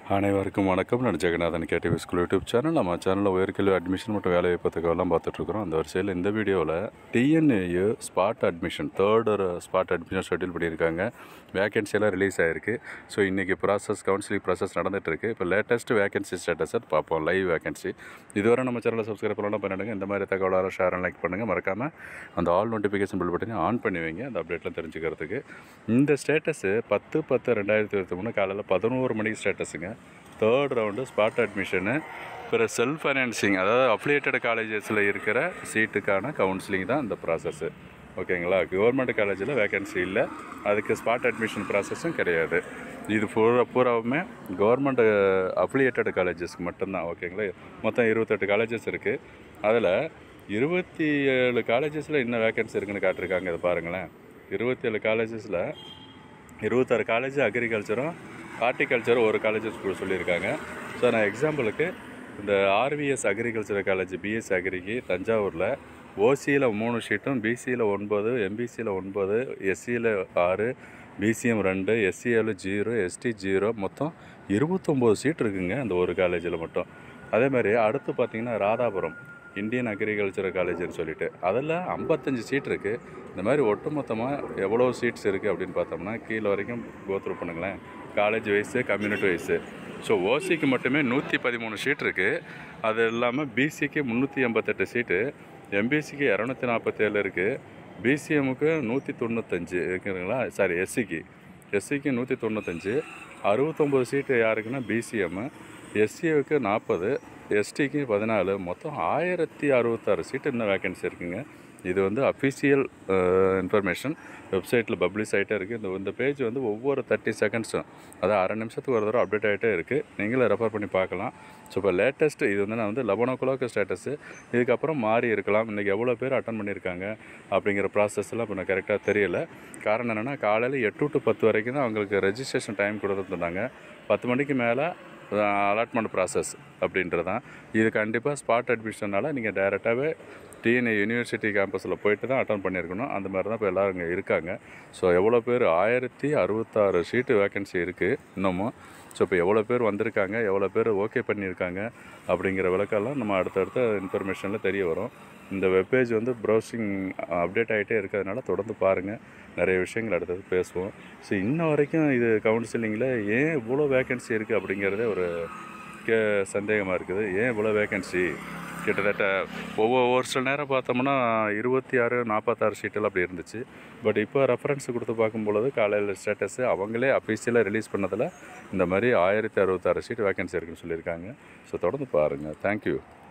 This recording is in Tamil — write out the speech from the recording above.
அனைவருக்கும் வணக்கம் நான் Jaganathan KTV school YouTube channel நம்ம சேனலில் உயர்கல்வி அட்மிஷன் மற்றும் வேலை வாய்ப்புகளுக்கெல்லாம் பார்த்துட்ருக்குறோம் அந்த வரிசையில் இந்த வீடியோவில் டிஎன்ஏயு ஸ்பாட் அட்மிஷன் தேர்ட் ஒரு ஸ்பாட் அட்மிஷன் ஷெட்யூல் பண்ணியிருக்காங்க வேகன்சி எல்லாம் ரிலீஸ் ஆகிருக்கு ஸோ இன்றைக்கி ப்ராசஸ் கவுன்சிலிங் ப்ராசஸ் நடந்துகிட்ருக்கு இப்போ லேட்டஸ்ட் வேகன்சி ஸ்டேட்டஸை பார்ப்போம் லைவ் வேகன்சி இதுவரை நம்ம சேனலை சப்ஸ்கிரைப் பண்ணலாம் பண்ணிடுங்க இந்த மாதிரி தகவலாக ஷேர் லைக் பண்ணுங்கள் மறக்காமல் அந்த ஆல் நோட்டிஃபிகேஷன் பில் பட்டனை ஆன் பண்ணி வைங்க அந்த அப்டேட்லாம் தெரிஞ்சுக்கிறதுக்கு இந்த ஸ்டேட்டஸு பத்து பத்து ரெண்டாயிரத்தி இருபத்தி மூணு காலையில் பதினோரு மணிக்கு ஸ்டேட்டஸுங்க தேர்ட் ரவுண்டு ஸ்பாட் அட்மிஷனு பிற செல்ஃப் ஃபைனான்சிங் அதாவது அஃபிலியேட்டட் காலேஜஸில் இருக்கிற சீட்டுக்கான கவுன்சிலிங் தான் இந்த ப்ராசஸ்ஸு ஓகேங்களா கவர்மெண்ட் காலேஜில் வேகன்சி இல்லை அதுக்கு ஸ்பாட் அட்மிஷன் ப்ராசஸும் கிடையாது இது பூரா பூராவுமே கவர்மெண்ட் அஃபிலியேட்டட் காலேஜஸ்க்கு மட்டும்தான் ஓகேங்களா மொத்தம் இருபத்தெட்டு காலேஜஸ் இருக்குது அதில் இருபத்தி ஏழு காலேஜஸில் இன்னும் வேகன்சி இருக்குன்னு காட்டிருக்காங்க இதை பாருங்களேன் இருபத்தி ஏழு காலேஜஸில் இருபத்தாறு காலேஜ் அக்ரிகல்ச்சரும் ஹார்டிகல்ச்சரும் ஒரு காலேஜ் சொல்லியிருக்காங்க ஸோ நான் எக்ஸாம்பிளுக்கு இந்த ஆர்விஎஸ் அக்ரிகல்ச்சர் காலேஜ் பிஎஸ் அக்ரிக்கு தஞ்சாவூரில் ஓசியில் மூணு ஷீட்டும் பிசியில் ஒன்பது எம்பிசியில் ஒன்பது எஸ்சியில் ஆறு பிசிஎம் ரெண்டு எஸ்சிஎல் ஜீரோ எஸ்டி ஜீரோ மொத்தம் இருபத்தொம்போது சீட் இருக்குங்க அந்த ஒரு காலேஜில் மட்டும் அதே மாதிரி அடுத்து பார்த்திங்கன்னா ராதாபுரம் இந்தியன் அக்ரிகல்ச்சர் காலேஜ்னு சொல்லிட்டு அதில் ஐம்பத்தஞ்சு சீட் இருக்குது இந்த மாதிரி ஒட்டுமொத்தமாக எவ்வளோ சீட்ஸ் இருக்குது அப்படின்னு பார்த்தோம்னா கீழே வரைக்கும் கோத்ரூ பண்ணுங்களேன் college wise community wise so ஓசிக்கு மட்டுமே நூற்றி பதிமூணு சீட் இருக்குது அது இல்லாமல் பிசிக்கு முந்நூற்றி எண்பத்தெட்டு சீட்டு எம்பிசிக்கு இரநூத்தி நாற்பத்தேழு இருக்குது பிசிஎம்முக்கு நூற்றி தொண்ணூத்தஞ்சு இருக்குதுங்களா சாரி எஸ்சிக்கு எஸ்சிக்கு நூற்றி தொண்ணூத்தஞ்சு அறுபத்தொம்போது சீட்டு யாருக்குன்னா பிசிஎம்மு எஸ்சிக்கு நாற்பது எஸ்டிக்கு பதினாலு மொத்தம் ஆயிரத்தி அறுபத்தாறு சீட்டு இன்னும் வேகன்சி இருக்குங்க இது வந்து அஃபிஷியல் இன்ஃபர்மேஷன் வெப்சைட்டில் பப்ளிஷ் ஆகிட்டே இருக்குது இந்த இந்த பேஜ் வந்து ஒவ்வொரு தேர்ட்டி செகண்ட்ஸும் அதாவது அரை நிமிஷத்துக்கு ஒரு தடவை அப்டேட் ஆகிட்டே இருக்குது நீங்களும் ரெஃபர் பண்ணி பார்க்கலாம் ஸோ இப்போ லேட்டஸ்ட் இது வந்து நான் வந்து லெவன் ஓ கிளாக் ஸ்டேட்டஸு இதுக்கப்புறம் மாறி இருக்கலாம் இன்றைக்கி எவ்வளோ பேர் அட்டன் பண்ணியிருக்காங்க அப்படிங்கிற ப்ராசஸ்லாம் இப்போ நான் கரெக்டாக தெரியல காரணம் என்னென்னா காலையில் எட்டு டு பத்து வரைக்கும் தான் அவங்களுக்கு ரெஜிஸ்ட்ரேஷன் டைம் கொடுத்துருந்தாங்க பத்து மணிக்கு மேலே அலாட்மெண்ட் ப்ராசஸ் அப்படின்றது தான் இது கண்டிப்பாக ஸ்பாட் அட்மிஷனால் நீங்கள் டைரெக்டாகவே டிஎன்ஏ யூனிவர்சிட்டி கேம்பஸில் போயிட்டு தான் அட்டன் பண்ணியிருக்கணும் அந்த மாதிரி தான் இப்போ எல்லோரும் இங்கே இருக்காங்க ஸோ எவ்வளோ பேர் ஆயிரத்தி அறுபத்தாறு சீட்டு வேக்கன்சி இருக்குது இன்னமும் ஸோ இப்போ எவ்வளோ பேர் வந்திருக்காங்க எவ்வளோ பேர் ஓகே பண்ணியிருக்காங்க அப்படிங்கிற விளக்கெல்லாம் நம்ம அடுத்தடுத்த இன்ஃபர்மேஷனில் தெரிய வரும் இந்த வெப்பேஜ் வந்து ப்ரௌசிங் அப்டேட் ஆகிட்டே இருக்கிறதுனால தொடர்ந்து பாருங்கள் நிறைய விஷயங்கள் அடுத்தது பேசுவோம் ஸோ இன்ன வரைக்கும் இது கவுன்சிலிங்கில் ஏன் இவ்வளோ வேக்கன்சி இருக்குது அப்படிங்கிறதே ஒரு கே சந்தேகமாக இருக்குது ஏன் இவ்வளோ வேக்கன்சி கிட்டத்தட்ட ஒவ்வொரு ஒரு சில நேரம் பார்த்தோம்னா இருபத்தி ஆறு நாற்பத்தாறு சீட்டெல்லாம் அப்படி இருந்துச்சு பட் இப்போ ரெஃபரன்ஸ் கொடுத்து பார்க்கும்பொழுது காலையில் ஸ்டேட்டஸு அவங்களே அஃபீஷியலாக ரிலீஸ் பண்ணதில் இந்த மாதிரி ஆயிரத்தி அறுபத்தாறு சீட் வேக்கன்சி இருக்குன்னு சொல்லியிருக்காங்க ஸோ தொடர்ந்து பாருங்கள் தேங்க்யூ